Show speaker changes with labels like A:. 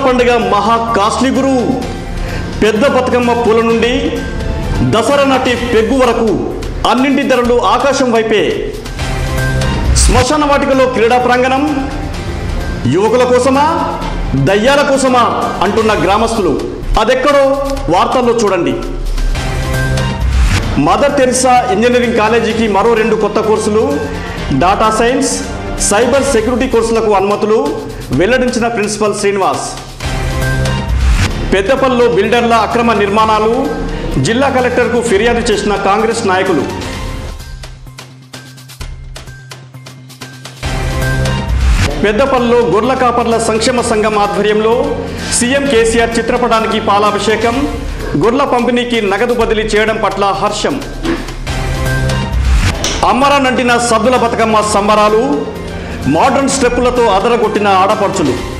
A: పండుగ మహా కాస్ట్లీ గురు పెద్ద బతుకమ్మ పూల నుండి దసరా నాటి పెగ్గు వరకు అన్నింటి ధరలు ఆకాశం వైపే శ్మశాన వాటికలో క్రీడా ప్రాంగణం యువకుల కోసమా దయ్యాల కోసమా అంటున్న గ్రామస్తులు అదెక్కడో వార్తల్లో చూడండి మదర్ తెరిసా ఇంజనీరింగ్ కాలేజీకి మరో రెండు కొత్త కోర్సులు డాటా సైన్స్ సైబర్ సెక్యూరిటీ కోర్సులకు అనుమతులు వెల్లడించిన ప్రిన్సిపల్ శ్రీనివాస్ పెద్దపల్లిలో బిల్డర్ల అక్రమ నిర్మాణాలు జిల్లా కలెక్టర్కు ఫిర్యాదు చేసిన కాంగ్రెస్ నాయకులు పెద్దపల్లిలో గొర్ల కాపర్ల సంక్షేమ సంఘం ఆధ్వర్యంలో సీఎం కేసీఆర్ చిత్రపటానికి పాలాభిషేకం గొర్ల పంపిణీకి నగదు బదిలీ చేయడం పట్ల హర్షం అమ్మరానంటిన సద్దుల బతుకమ్మ సంబరాలు మోడర్న్ స్టెప్పులతో అదరగొట్టిన ఆడపడుచులు